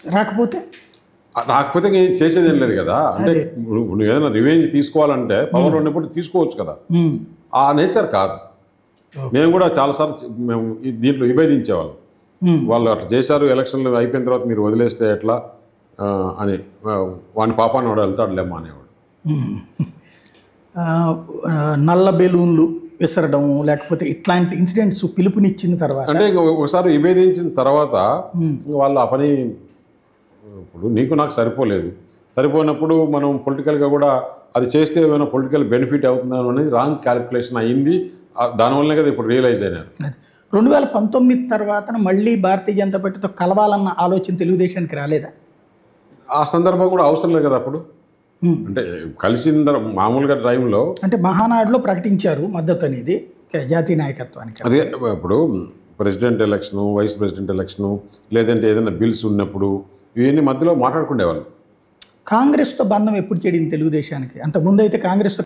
రాకపోతే రాకపోతే ఇంకేం చేసేది ఏం లేదు కదా అంటే నువ్వు నువ్వు ఏదైనా రివెంజ్ తీసుకోవాలంటే పవర్ ఉన్నప్పుడు తీసుకోవచ్చు కదా ఉమ్, ఆ నేచర్ కాదు మేము కూడా చాలాసార్లు చె- మేము ఈ- దీంట్లో విభేదించేవాళ్ళం ఉమ్, వాళ్ళు అట్లా చేశారు ఎలక్షన్లు అయిపోయిన తర్వాత మీరు వదిలేస్తే ఎట్లా ఆ, అని ఆ, వాని పాపాన్ని వాడు వెళ్తాడులేమ్మా అనేవాడు ఉమ్. ఆ, ఆ, నల్ల బెలూన్లు విసరడం లేకపోతే ఇట్లాంటి ఇన్సిడెంట్స్ పిలుపునిచ్చిన తర్వాత అంటే ఇంక ఒకసారి విభేదించిన తర్వాత ఇంక వాళ్ళు ఆ పని ఇప్పుడు నీకు నాకు సరిపోలేదు సరిపోయినప్పుడు మనం పొలిటికల్గా కూడా అది చేస్తే ఏమైనా పొలిటికల్ బెనిఫిట్ అవుతుందా అనేది రాంగ్ క్యాలిక్యులేషన్ అయ్యింది ఆ దానివల్లనే కదా ఇప్పుడు రియలైజ్ అయినారు అది. రెండు వేల పంతొమ్మిది తర్వాత మళ్ళీ భారతీయ జనతా పార్టీతో కలవాలన్న ఆలోచన తెలుగుదేశానికి రాలేదా ఆ సందర్భం కూడా అవసరం లేదు కదా అప్పుడు ఉమ్. అంటే కలిసిన తర- మామూలుగా టైంలో అంటే మహానాడులో ప్రకటించారు మద్దతు అనేది కే- జాతీయ నాయకత్వానికి అదే ఇప్పుడు president election vice president election లేదంటే ఏదైనా బిల్స్ ఉన్నప్పుడు ఇవన్నీ మధ్యలో మాట్లాడుకునేవాళ్ళు కాంగ్రెస్తో బంధం ఎప్పుడు చెడింది తెలుగుదేశానికి అంతకుముందు అయితే కాంగ్రెస్తో